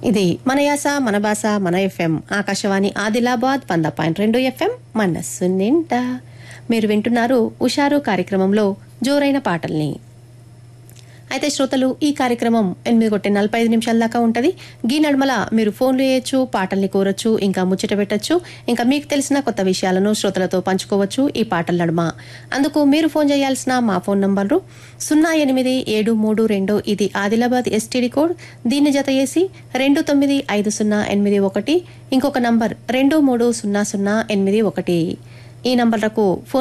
ఇది మన యాస మన భాష మన ఎఫ్ఎం ఆకాశవాణి ఆదిలాబాద్ వంద పాయింట్ రెండు ఎఫ్ఎం మనస్సు నింట మీరు వింటున్నారు ఉషారు కార్యక్రమంలో జోరైన పాటల్ని అయితే శ్రోతలు ఈ కార్యక్రమం ఎనిమిది కొట్టి నలభై ఐదు నిమిషాల దాకా ఉంటుంది గీ నడుమల మీరు ఫోన్లు చేయొచ్చు పాటల్ని కోరొచ్చు ఇంకా ముచ్చట పెట్టచ్చు ఇంకా మీకు తెలిసిన కొత్త విషయాలను శ్రోతలతో పంచుకోవచ్చు ఈ పాటల నడుమ అందుకు మీరు ఫోన్ చేయాల్సిన మా ఫోన్ నంబర్లు సున్నా ఎనిమిది ఏడు మూడు రెండు ఇది ఆదిలాబాద్ ఎస్టీడీ కోడ్ దీన్ని జత చేసి రెండు తొమ్మిది ఐదు సున్నా ఎనిమిది ఒకటి ఇంకొక నంబర్ రెండు మూడు సున్నా సున్నా ఎనిమిది ఒకటి ఈ నంబర్లకు ఫోన్